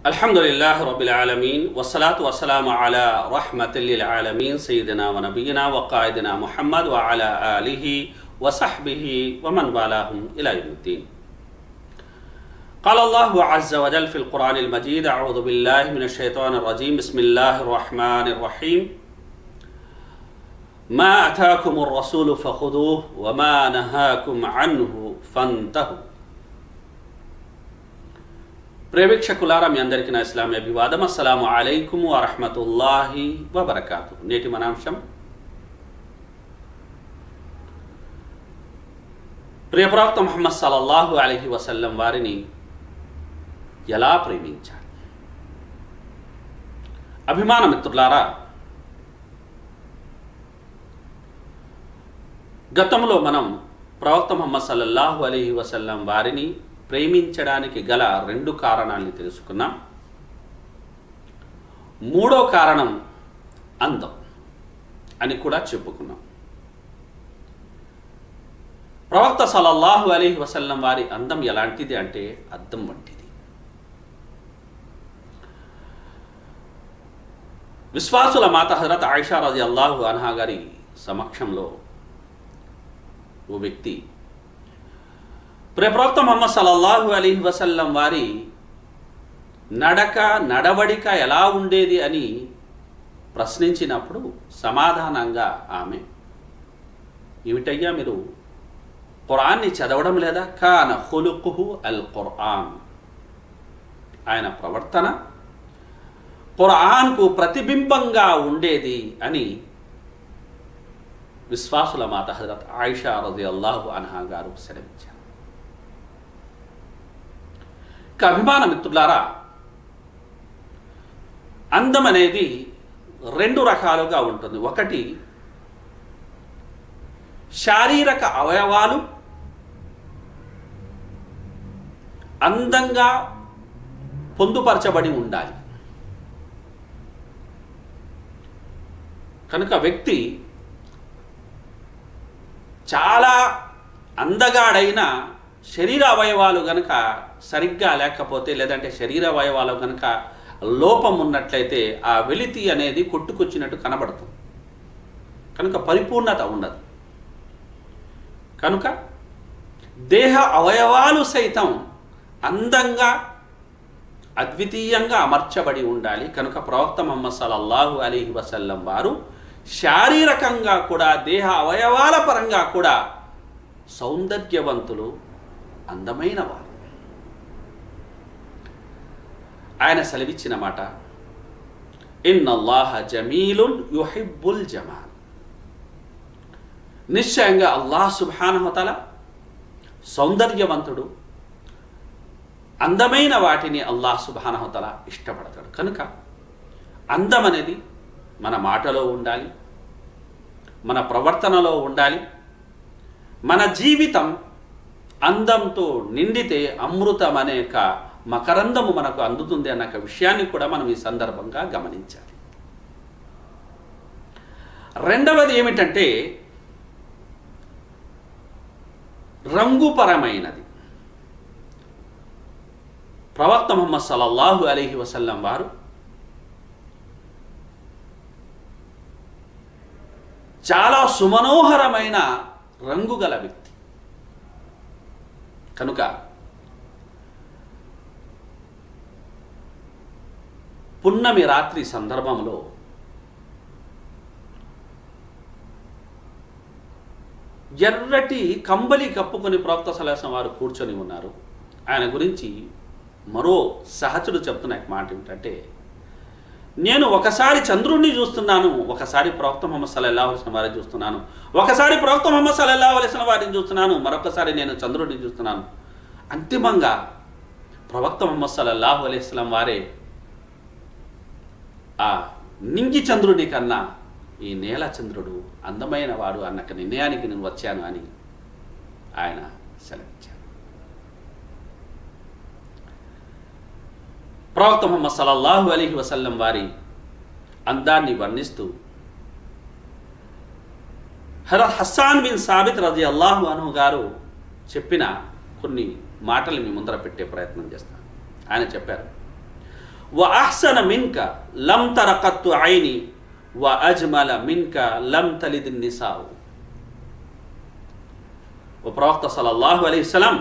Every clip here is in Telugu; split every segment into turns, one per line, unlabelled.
الحمد لله رب العالمين والصلاة والسلام على رحمة للعالمين سيدنا ونبينا وقائدنا محمد وعلى آله وصحبه ومن والاهم إلى يوم الدين قال الله عز وجل في القرآن المجيد أعوذ بالله من الشيطان الرجيم بسم الله الرحمن الرحيم ما أتاكم الرسول فخذوه وما نهاكم عنه فانتهوا ప్రేక్షకులారా మీ అందరికీ నా ఇస్లామీ అభివాదం అస్సలాము అలైకుం వరహమతుల్లాహి వబర్కాతు నేటి మనాంశం ప్రియప్రవక్త ముహమ్మద్ సల్లల్లాహు అలహి వసల్లం వారిని ఎలా ప్రేమించాలి అభిమాన మిత్రులారా గతంలో మనం ప్రవక్త ముహమ్మద్ సల్లల్లాహు అలహి వసల్లం వారిని ప్రేమించడానికి గల రెండు కారణాలని తెలుసుకున్నాం మూడో కారణం అందం అని కూడా చెప్పుకున్నాం ప్రవక్త సలల్లాహు అలీహి వసల్లం వారి అందం ఎలాంటిది అంటే అద్దం వంటిది విశ్వాసుల మాత హజరత్ ఆయిషా రజి అల్లాహు అన్హా గారి సమక్షంలో ఓ వ్యక్తి ప్రవక్త మొహమ్మద్ సల్లల్లాహు అలీహి వసల్లం వారి నడక నడవడిక ఎలా ఉండేది అని ప్రశ్నించినప్పుడు సమాధానంగా ఆమె ఏమిటయ్యా మీరు ఖురాన్ని చదవడం లేదా కాన హులుకుహు అల్ ఖురాన్ ఆయన ప్రవర్తన ఖురాన్కు ప్రతిబింబంగా ఉండేది అని విశ్వాసుల మాత హజరత్ ఆయిషా రజి అల్లాహు అన్హా గారు సెలవించారు ఇక అభిమాన మిత్రులారా అందం అనేది రెండు రకాలుగా ఉంటుంది ఒకటి శారీరక అవయవాలు అందంగా పొందుపరచబడి ఉండాలి కనుక వ్యక్తి చాలా అందగాడైన శరీర అవయవాలు గనక సరిగ్గా లేకపోతే లేదంటే శరీర అవయవాలు గనక లోపం ఉన్నట్లయితే ఆ వెలితి అనేది కొట్టుకొచ్చినట్టు కనబడుతుంది కనుక పరిపూర్ణత ఉండదు కనుక దేహ అవయవాలు సైతం అందంగా అద్వితీయంగా అమర్చబడి ఉండాలి కనుక ప్రవక్త మొహమ్మద్ సల్లల్లాహు అలీహి వసల్లం వారు శారీరకంగా కూడా దేహ అవయవాల పరంగా కూడా సౌందర్యవంతులు అందమైన వారు ఆయన సెలవిచ్చిన మాట ఇన్నల్లాహ జమీలున్ యుహిబ్బుల్ జమాల్ నిశ్చయంగా అల్లాహ్ సుభానహతల సౌందర్యవంతుడు అందమైన వాటిని అల్లాహ్ సుభానహతల ఇష్టపడతాడు కనుక అందం అనేది మన మాటలో ఉండాలి మన ప్రవర్తనలో ఉండాలి మన జీవితం అందంతో నిండితే అమృతం అనేక మకరందము మనకు అందుతుంది అన్న విషయాన్ని కూడా మనం ఈ సందర్భంగా గమనించాలి రెండవది ఏమిటంటే రంగుపరమైనది ప్రవక్త ముహమ్మద్ సల్లల్లాహు అలీహి వసల్లం వారు చాలా సుమనోహరమైన రంగు గల వ్యక్తి కనుక పున్నమి రాత్రి సందర్భంలో ఎర్రటి కంబలి కప్పుకొని ప్రవక్త సలహసం వారు కూర్చొని ఉన్నారు ఆయన గురించి మరో సహచుడు చెప్తున్న మాట ఏమిటంటే నేను ఒకసారి చంద్రుణ్ణి చూస్తున్నాను ఒకసారి ప్రవక్త మొహమ్మద్ సల్లల్లాహు అలిసిన వారిని చూస్తున్నాను ఒకసారి ప్రవక్త మొహమ్మద్ సల్లల్లాహు అలిసిన వారిని చూస్తున్నాను మరొకసారి నేను చంద్రుడిని చూస్తున్నాను అంతిమంగా ప్రవక్త మొహమ్మద్ సల్లల్లాహు అలైస్లం వారే ఆ నింగి చంద్రుడి కన్నా ఈ నేల చంద్రుడు అందమైన వాడు అన్న నిర్ణయానికి నేను వచ్చాను అని ఆయన సెలవిచ్చారు ప్రవక్త ముహమ్మద్ సల్లల్లాహు అలీహి వసల్లం వారి అందాన్ని వర్ణిస్తూ హరత్ హస్సాన్ బిన్ సాబిత్ రజి అల్లాహు అను గారు చెప్పిన కొన్ని మాటలు మీ ముందర పెట్టే ప్రయత్నం చేస్తాను ఆయన చెప్పారు వ అహ్సన మిన్క లం తరకత్తు ఐని వ అజ్మల మిన్క లం తలిద్ నిసావు ఓ ప్రవక్త సల్లల్లాహు అలైహి సలాం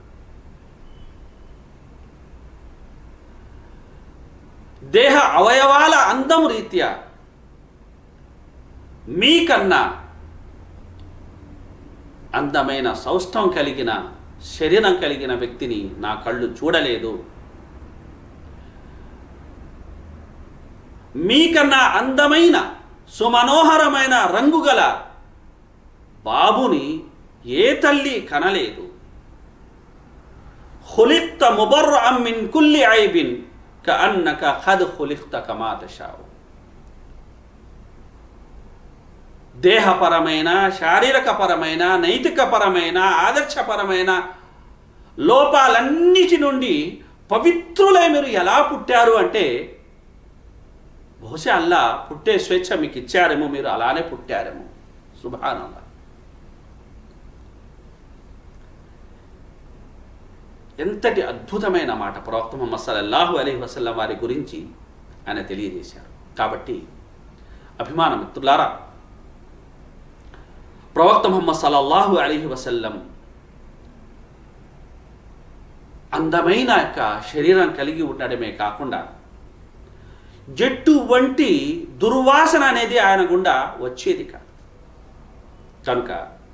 దేహ అవయవాల అందం రీత్యా మీకన్నా అందమైన సౌష్టం కలిగిన శరీరం కలిగిన వ్యక్తిని నా కళ్ళు చూడలేదు మీకన్నా అందమైన సుమనోహరమైన రంగుగల బాబుని ఏ తల్లి కనలేదు ఖులిక్త ముబర్రఅం మిన్ కుల్లి ఐబిన్ కఅన్నక ఖద్ ఖులిక్త కమా తషావు దేహపరమైన శారీరకపరమైన నైతికపరమైన ఆదర్శపరమైన లోపాలన్నిటి నుండి పవిత్రులై మీరు ఎలా పుట్టారు అంటే బహుశా అల్లా పుట్టే స్వేచ్ఛ మీకు ఇచ్చారేమో మీరు అలానే పుట్టారేమో శుభానంద ఎంతటి అద్భుతమైన మాట ప్రవక్త ముహమ్మద్ సల్లల్లాహు అలైహి వసల్లం వారి గురించి ఆయన తెలియజేశారు కాబట్టి అభిమాన మిత్రులారా ప్రవక్త ముహమ్మద్ సల్లల్లాహు అలీహి వసల్లం అందమైన యొక్క శరీరం కలిగి ఉండడమే కాకుండా జట్టు వంటి దుర్వాసన అనేది ఆయన గుండా వచ్చేది కాదు కనుక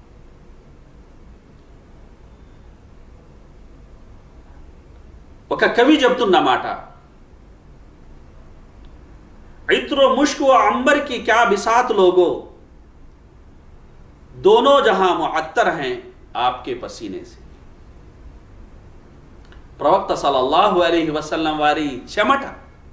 ఒక కవి చెప్తున్నమాట ఐత్రో ముష్కు अंबर की क्या बिसात लोगो दोनों जहां मुअत्तर हैं आपके पसीने से ప్రవక్త సల్లల్లాహు అలీహి వసల్లం వారి చెమట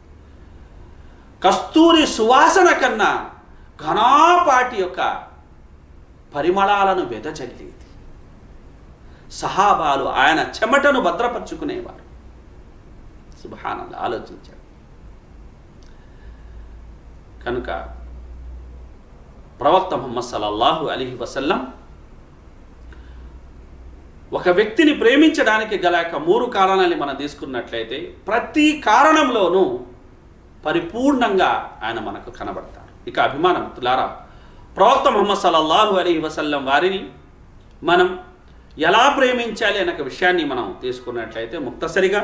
కస్తూరి సువాసన కన్నా ఘనాపాటి యొక్క పరిమళాలను వెదజల్లేది సహాబాలు ఆయన చెమటను భద్రపరుచుకునేవారు సుభానంద ఆలోచించాడు కనుక ప్రవక్త ముహమ్మద్ సల్లల్లాహు అలీహి వసల్లం ఒక వ్యక్తిని ప్రేమించడానికి గల యొక్క మూడు కారణాలని మనం తీసుకున్నట్లయితే ప్రతి కారణంలోనూ పరిపూర్ణంగా ఆయన మనకు కనబడతారు ఇక అభిమానం తులారా ప్రవక్త ముహమ్మద్ సల్లల్లాహు అలీ వసల్లం వారిని మనం ఎలా ప్రేమించాలి అనే ఒక విషయాన్ని మనం తీసుకున్నట్లయితే ముక్తసరిగా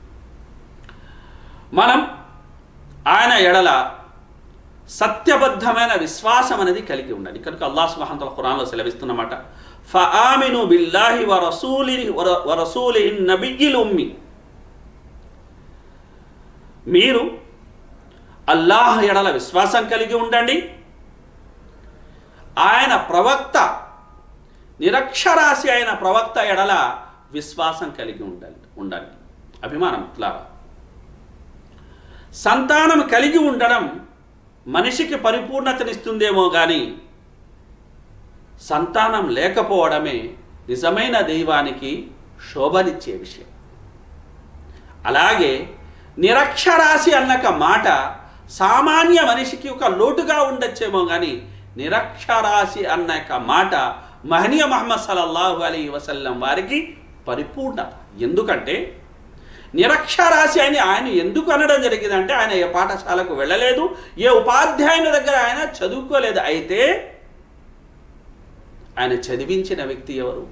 మనం ఆయన ఎడల సత్యబద్ధమైన విశ్వాసం అనేది కలిగి ఉండాలి కనుక అల్లాహ్ సుబ్హానహు ఖురాన్లో సెలవిస్తున్నమాట ఫఆమిను బిల్లాహి వ రసూలిహి వ రసూలిహి నబియ్యిల్ ఉమ్మి మీరు అల్లాహ్ ఎడల విశ్వాసం కలిగి ఉండండి ఆయన ప్రవక్త నిరక్షరాశి అయిన ప్రవక్త ఎడల విశ్వాసం కలిగి ఉండాలి ఉండండి అభిమానం ఇట్లా సంతానం కలిగి ఉండడం మనిషికి పరిపూర్ణతనిస్తుందేమో కానీ సంతానం లేకపోవడమే నిజమైన దైవానికి శోభనిచ్చే విషయం అలాగే నిరక్షరాశి అన్నక మాట సామాన్య మనిషికి ఒక లోటుగా ఉండొచ్చేమో కానీ నిరక్షరాశి అన్నక మాట మహనీయ మహమ్మద్ సల్లల్లాహు అలీ వసల్లం వారికి పరిపూర్ణత ఎందుకంటే నిరక్షరాశి అని ఆయన ఎందుకు అనడం జరిగిందంటే ఆయన ఏ పాఠశాలకు వెళ్ళలేదు ఏ ఉపాధ్యాయుని దగ్గర ఆయన చదువుకోలేదు అయితే ఆయన చదివించిన వ్యక్తి ఎవరు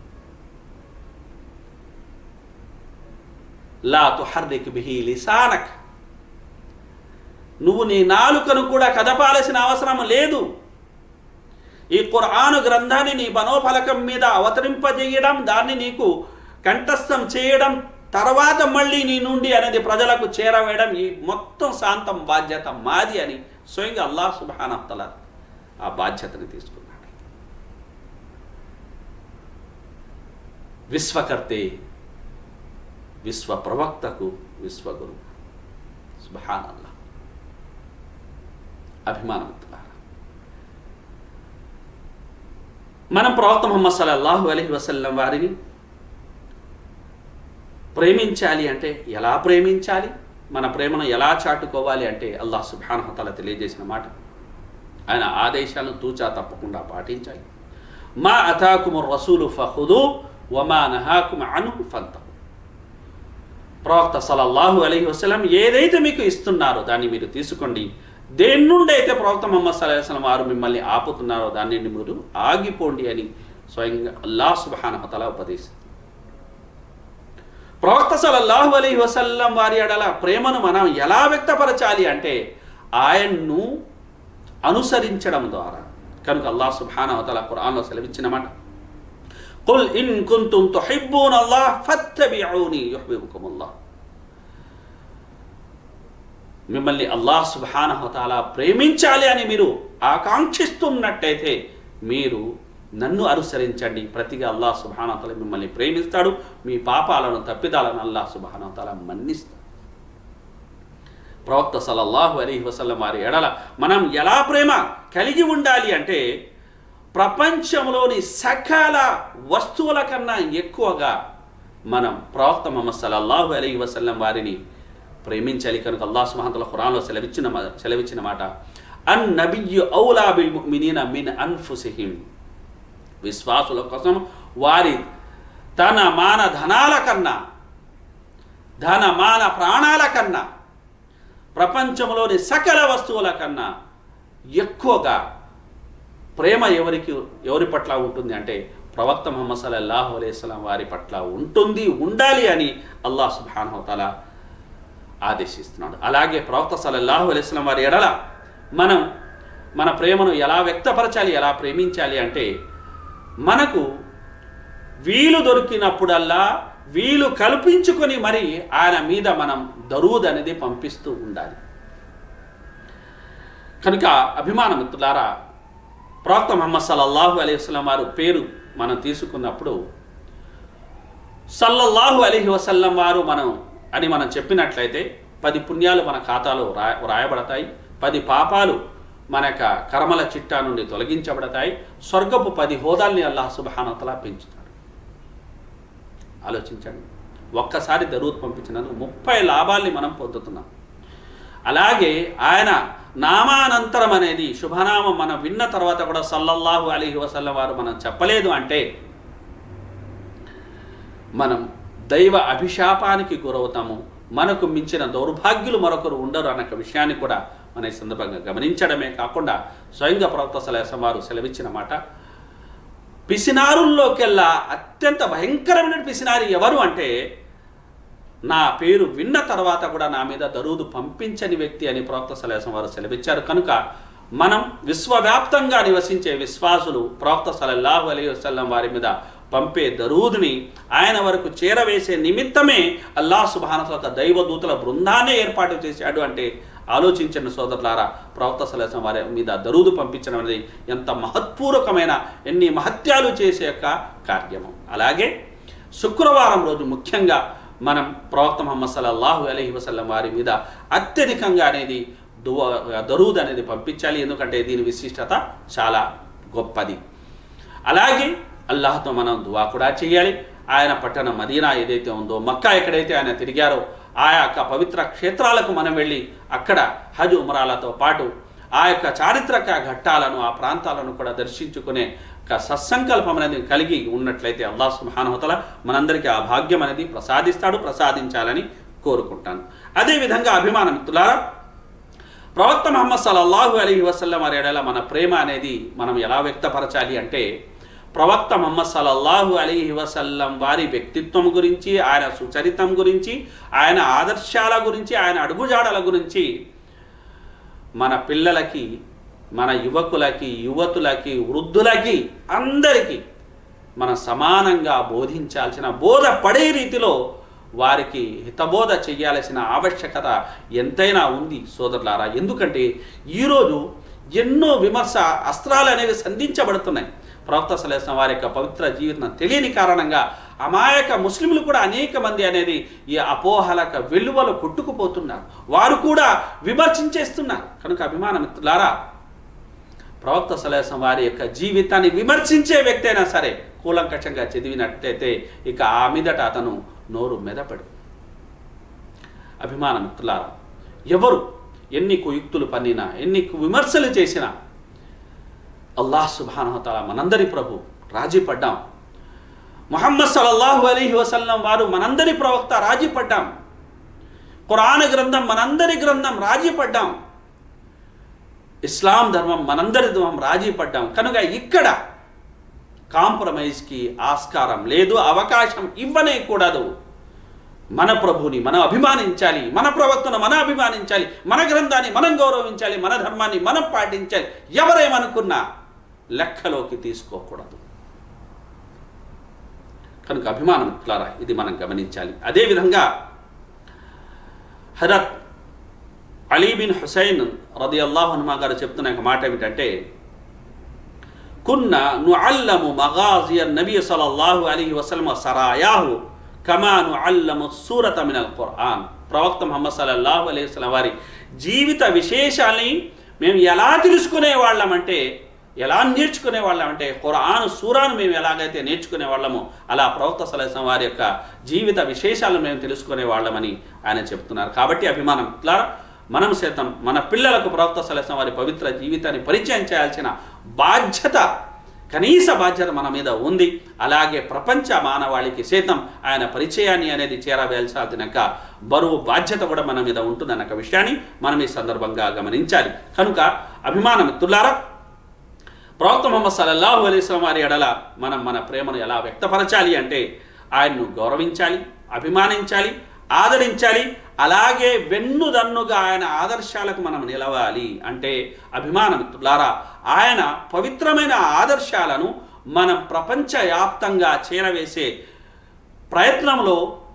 లా తుహర్రిక్ బిహి లిసానక్ నువ్వు నీ నాలుకను కూడా కదపాల్సిన అవసరం లేదు ఈ ఖురాను గ్రంథాన్ని నీ మనోఫలకం మీద అవతరింపజేయడం దాన్ని నీకు కంఠస్థం చేయడం తర్వాత మళ్ళీ నీ నుండి అనేది ప్రజలకు చేరవేయడం ఈ మొత్తం శాంతం బాధ్యత మాది అని స్వయంగా అల్లాహ్ సుబానత్తల ఆ బాధ్యతని తీసుకున్నాడు విశ్వకర్తే విశ్వ ప్రవక్తకు విశ్వగురు సుబాన్ అల్లా అభిమానవంతులారా మనం ప్రవక్త ముహమ్మద్ సల్లల్లాహు అలైహి వసల్లం వారిని ప్రేమించాలి అంటే ఎలా ప్రేమించాలి మన ప్రేమను ఎలా చాటుకోవాలి అంటే అల్లాహ్ సుబ్హానహతల తెలియజేసిన మాట ఆయన ఆదేశాలను తూచా తప్పకుండా పాటించాలి మా అతాకుము రసూలు ఫహుదు వమా నహాకుమ అను ఫంతహు ప్రవక్త సలల్లాహు అలైహి వసలం ఏదైతే మీకు ఇస్తున్నారో దాన్ని మీరు తీసుకోండి దేని నుండి అయితే ప్రవక్త మొహమ్మద్ సల్లాహ్ వసలం వారు మిమ్మల్ని ఆపుతున్నారో దాన్ని మీరు ఆగిపోండి అని స్వయంగా అల్లాహ్ సుబానహతల ఉపదేశిస్తుంది ప్రవక్త సలల్లాహు అలీ వసల్లం వారి అడల ప్రేమను మనం ఎలా వ్యక్తపరచాలి అంటే ఆయన్ను అనుసరించడం ద్వారా కనుక అల్లాహ్ సుబ్హానహతల ఖురాన్లో సెలవిచ్చిన మాట قل إن كنتم تحبون الله فاتبعوني يحببكم الله మిమ్మల్ని అల్లాహ్ సుబ్హానహతల ప్రేమించాలి అని మీరు ఆకాంక్షిస్తున్నట్టయితే మీరు నన్ను అనుసరించండి ప్రతిగా అల్లాహ్ సుబానతల మిమ్మల్ని ప్రేమిస్తాడు మీ పాపాలను తప్పిదాలను అల్లాహ్ సుబానతల మన్నిస్తాడు ప్రవక్త సలల్లాహు అలీహి వసల్లం వారి ఎడల మనం ఎలా ప్రేమ కలిగి ఉండాలి అంటే ప్రపంచంలోని సకల వస్తువుల కన్నా ఎక్కువగా మనం ప్రవక్త మొహమ్మద్ సలల్లాహు అలీ వసల్లం వారిని ప్రేమించాలి కనుక అల్లాహ్ సుహాంతల ఖురాన్లో సెలవిచ్చిన మా- సెలవిచ్చిన మాట అన్ నబియ్యు ఔలా బిల్ ముమినీన మిన్ అన్ఫుసిహిం విశ్వాసుల కోసం వారి తన మాన ధనాల కన్నా ధన మాన ప్రాణాల కన్నా ప్రపంచంలోని సకల వస్తువుల కన్నా ఎక్కువగా ప్రేమ ఎవరికి ఎవరి పట్ల ఉంటుంది అంటే ప్రవక్త ముహమ్మద్ సల్లల్లాహు అలైహిస్సలాం వారి పట్ల ఉంటుంది ఉండాలి అని అల్లాహ్ సుబ్హానహుతాల ఆదేశిస్తున్నాడు అలాగే ప్రవక్త సల్లల్లాహు అలైహిస్సలాం వారి ఎడల మనం మన ప్రేమను ఎలా వ్యక్తపరచాలి ఎలా ప్రేమించాలి అంటే మనకు వీలు దొరికినప్పుడల్లా వీలు కల్పించుకొని మరి ఆయన మీద మనం దరూద్ అనేది పంపిస్తూ ఉండాలి కనుక అభిమాన మిత్రులారా ప్రవక్త ముహమ్మద్ సల్లల్లాహు అలైహి వసల్లం వారు పేరు మనం తీసుకున్నప్పుడు సల్లల్లాహు అలైహి వసల్లం వారు మనం అని మనం చెప్పినట్లయితే పది పుణ్యాలు మన ఖాతాలో రా రాయబడతాయి పది పాపాలు మన యొక్క కర్మల చిట్టా నుండి తొలగించబడతాయి స్వర్గపు పది హోదాల్ని అల్లాహ్ సుబహానతలా పెంచుతాడు ఆలోచించండి ఒక్కసారి దరూద్ పంపించినందుకు ముప్పై లాభాల్ని మనం పొందుతున్నాం అలాగే ఆయన నామానంతరం అనేది శుభనామం మనం విన్న తర్వాత కూడా సల్లల్లాహు అలీహి వసల్లం వారు మనం చెప్పలేదు అంటే మనం దైవ అభిశాపానికి గురవుతాము మనకు మించిన దౌర్భాగ్యులు మరొకరు ఉండరు అన్న విషయాన్ని కూడా మన ఈ సందర్భంగా గమనించడమే కాకుండా స్వయంగా ప్రవక్త సలహం వారు సెలవిచ్చిన మాట పిసినారుల్లోకెల్లా అత్యంత భయంకరమైన పిసినారి ఎవరు అంటే నా పేరు విన్న తర్వాత కూడా నా మీద దరూదు పంపించని వ్యక్తి అని ప్రవక్త సలహం వారు సెలవిచ్చారు కనుక మనం విశ్వవ్యాప్తంగా నివసించే విశ్వాసులు ప్రవక్త సలల్లాహు అలీ వసల్లం వారి మీద పంపే దరూదుని ఆయన వరకు చేరవేసే నిమిత్తమే అల్లాహ్ సుబానత ఒక దైవదూతల బృందాన్ని ఏర్పాటు చేశాడు అంటే ఆలోచించండి సోదరులారా ప్రవక్త సలహం వారి మీద దరూదు పంపించడం అనేది ఎంత మహత్పూర్వకమైన ఎన్ని మహత్యాలు చేసే యొక్క కార్యము అలాగే శుక్రవారం రోజు ముఖ్యంగా మనం ప్రవక్త ముహమ్మద్ సల్లల్లాహు అలైహి వసల్లం వారి మీద అత్యధికంగా అనేది దువ దరూద్ అనేది పంపించాలి ఎందుకంటే దీని విశిష్టత చాలా గొప్పది అలాగే అల్లాహ్తో మనం దువా కూడా చేయాలి ఆయన పట్టణం మదీనా ఏదైతే ఉందో మక్కా ఎక్కడైతే ఆయన తిరిగారో ఆ యొక్క పవిత్ర క్షేత్రాలకు మనం వెళ్ళి అక్కడ హజ్ ఉమరాలతో పాటు ఆ యొక్క చారిత్రక ఘట్టాలను ఆ ప్రాంతాలను కూడా దర్శించుకునే ఒక సత్సంకల్పం అనేది కలిగి ఉన్నట్లయితే అల్లాహ్ సుబ్హానహుతల మనందరికీ ఆ భాగ్యం అనేది ప్రసాదిస్తాడు ప్రసాదించాలని కోరుకుంటాను అదేవిధంగా అభిమాన మిత్రులారా ప్రవక్త మహమ్మద్ సల్లల్లాహు అలైహి వసల్లం వారి ఎడల మన ప్రేమ అనేది మనం ఎలా వ్యక్తపరచాలి అంటే ప్రవక్త మహమ్మద్ సల్లల్లాహు అలీహి వసల్లం వారి వ్యక్తిత్వం గురించి ఆయన సుచరితం గురించి ఆయన ఆదర్శాల గురించి ఆయన అడుగుజాడల గురించి మన పిల్లలకి మన యువకులకి యువతులకి వృద్ధులకి అందరికీ మన సమానంగా బోధించాల్సిన బోధ పడే రీతిలో వారికి హితబోధ చేయాల్సిన ఆవశ్యకత ఎంతైనా ఉంది సోదరులారా ఎందుకంటే ఈరోజు ఎన్నో విమర్శ అస్త్రాలు అనేవి సంధించబడుతున్నాయి ప్రవక్త సలేసం వారి యొక్క పవిత్ర జీవితం తెలియని కారణంగా అమాయక ముస్లింలు కూడా అనేక మంది అనేది ఈ అపోహలక వెలువలు కొట్టుకుపోతున్నారు వారు కూడా విమర్శించేస్తున్నారు కనుక అభిమాన మిత్రులారా ప్రవక్త సలేసం వారి యొక్క జీవితాన్ని విమర్శించే వ్యక్తి అయినా సరే కూలంకషంగా చదివినట్టయితే ఇక ఆ మీదట అతను నోరు మెదపడు అభిమాన మిత్రులారా ఎవరు ఎన్ని కుయుక్తులు పన్నినా ఎన్ని విమర్శలు చేసినా అల్లాహ్ సుబానహతాల మనందరి ప్రభు రాజీ పడ్డాం ముహమ్మద్ సల్లల్లాహు అలీహి వసల్లం వారు మనందరి ప్రవక్త రాజీ పడ్డాం ఖురాన్ గ్రంథం మనందరి గ్రంథం రాజీ పడ్డాం ఇస్లాం ధర్మం మనందరి ధర్మం రాజీ పడ్డాం కనుక ఇక్కడ కాంప్రమైజ్కి ఆస్కారం లేదు అవకాశం ఇవ్వనే కూడదు మన ప్రభుని మనం అభిమానించాలి మన ప్రవక్తను మనం అభిమానించాలి మన గ్రంథాన్ని మనం గౌరవించాలి మన ధర్మాన్ని మనం పాటించాలి ఎవరేమనుకున్నా లెక్కలోకి తీసుకోకూడదు కనుక అభిమానం మిత్రులారా ఇది మనం గమనించాలి అదేవిధంగా హరత్ అలీ బిన్ హుసైన్ రది అల్లాహ్ హనుమా గారు చెప్తున్న ఒక మాట ఏమిటంటే కున్న నుఅల్లము మగాజియ నబీ సల్లల్లాహు అలీహి వసల్మ సరాయాహు కమా నుఅల్లము సూరత మినల్ ఖుర్ఆన్ ప్రవక్త ముహమ్మద్ సల్లల్లాహు అలైహి వసల్లం వారి జీవిత విశేషాల్ని మేము ఎలా తెలుసుకునే వాళ్ళమంటే ఎలా నేర్చుకునే వాళ్ళమంటే ఖురాన్ సూరాను మేము ఎలాగైతే నేర్చుకునే వాళ్ళమో అలా ప్రవక్త సలహం వారి యొక్క జీవిత విశేషాలను మేము తెలుసుకునే వాళ్ళమని ఆయన చెప్తున్నారు కాబట్టి అభిమానం ఇట్లా మనం సైతం మన పిల్లలకు ప్రవక్త సలహం వారి పవిత్ర జీవితాన్ని పరిచయం చేయాల్సిన బాధ్యత కనీస బాధ్యత మన మీద ఉంది అలాగే ప్రపంచ మానవాళికి సైతం ఆయన పరిచయాన్ని అనేది చేరవేయాల్సిన యొక్క బరువు బాధ్యత కూడా మన మీద ఉంటుందన్న ఒక విషయాన్ని మనం ఈ సందర్భంగా గమనించాలి కనుక అభిమానం మిత్రులారా ప్రవక్త ముహమ్మద్ సల్లల్లాహు అలైస్లం వారి ఎడల మనం మన ప్రేమను ఎలా వ్యక్తపరచాలి అంటే ఆయన్ను గౌరవించాలి అభిమానించాలి ఆదరించాలి అలాగే వెన్నుదన్నుగా ఆయన ఆదర్శాలకు మనం నిలవాలి అంటే అభిమానమిత్రులారా ఆయన పవిత్రమైన ఆదర్శాలను మనం ప్రపంచవ్యాప్తంగా చేరవేసే ప్రయత్నంలో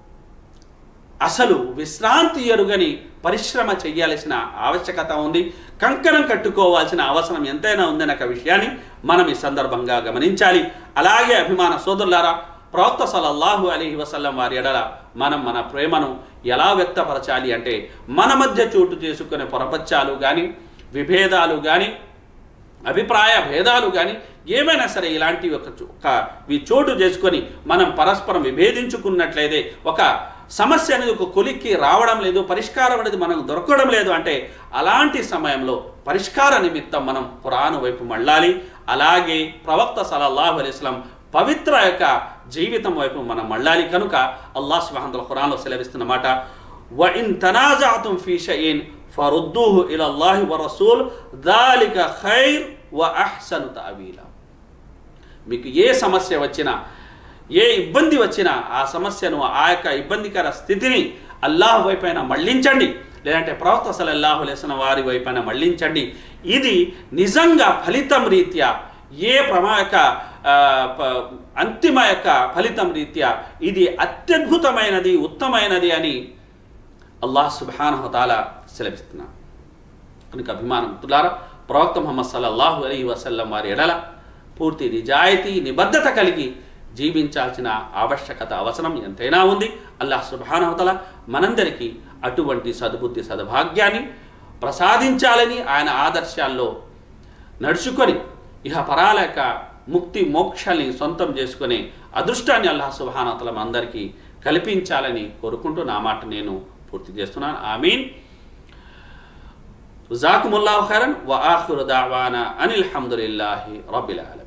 అసలు విశ్రాంతి ఎరుగని పరిశ్రమ చేయాల్సిన ఆవశ్యకత ఉంది కంకణం కట్టుకోవాల్సిన అవసరం ఎంతైనా ఉందనే ఒక విషయాన్ని మనం ఈ సందర్భంగా గమనించాలి అలాగే అభిమాన సోదరులారా ప్రవక్త సలల్లాహు అలీహి వసల్లం వారి ఎడల మనం మన ప్రేమను ఎలా వ్యక్తపరచాలి అంటే మన మధ్య చోటు చేసుకునే పొరపచ్చాలు కానీ విభేదాలు కానీ అభిప్రాయ భేదాలు కానీ ఏమైనా సరే ఇలాంటివి ఒక చో- ఒక ఇవి చోటు చేసుకొని మనం పరస్పరం విభేదించుకున్నట్లయితే ఒక సమస్య అనేది ఒక కొలిక్కి రావడం లేదు పరిష్కారం అనేది మనకు దొరకడం లేదు అంటే అలాంటి సమయంలో పరిష్కార నిమిత్తం మనం ఖురాను వైపు మళ్ళాలి అలాగే ప్రవక్త సలల్లాహు అలైస్లం పవిత్ర యొక్క జీవితం వైపు మనం మళ్ళాలి కనుక అల్లాహ్ సుబ్హానహు వతఆలా ఖురాన్లో సెలవిస్తున్న మాట వ ఇన్ తనాజాతుం ఫీ షైఇన్ ఫరుద్దుహు ఇలల్లాహి వ రసూల్ దాలిక ఖైర్ వ అహ్సను తఅవీలా మీకు ఏ సమస్య వచ్చినా ఏ ఇబ్బంది వచ్చినా ఆ సమస్యను ఆ యొక్క ఇబ్బందికర స్థితిని అల్లాహ్ వైపైన మళ్ళించండి లేదంటే ప్రవక్త సలల్లాహు లేసిన వారి వైపైన మళ్ళించండి ఇది నిజంగా ఫలితం రీత్యా ఏ ప్రమా యొక్క ఆ, ప- అంతిమ యొక్క ఫలితం రీత్యా ఇది అత్యద్భుతమైనది ఉత్తమైనది అని అల్లాహ్ సుబ్హానహు తాలా సెలవిస్తున్నా కనుక అభిమానం తులారా ప్రవక్త ముహమ్మద్ సల్లల్లాహు అలీ వసల్లం వారి ఎడల పూర్తి నిజాయితీ నిబద్ధత కలిగి జీవించాల్సిన ఆవశ్యకత అవసరం ఎంతైనా ఉంది అల్లాహ్ సుబానవతల మనందరికీ అటువంటి సద్బుద్ధి సద్భాగ్యాన్ని ప్రసాదించాలని ఆయన ఆదర్శాల్లో నడుచుకొని ఇహ పరాల యొక్క ముక్తి మోక్షాల్ని సొంతం చేసుకునే అదృష్టాన్ని అల్లాహ్ సుబానవతల మనందరికీ కల్పించాలని కోరుకుంటూ నా మాట నేను పూర్తి చేస్తున్నాను ఆమీన్ جزاكم الله خيرا واخر دعوانا ان الحمد لله رب العالمين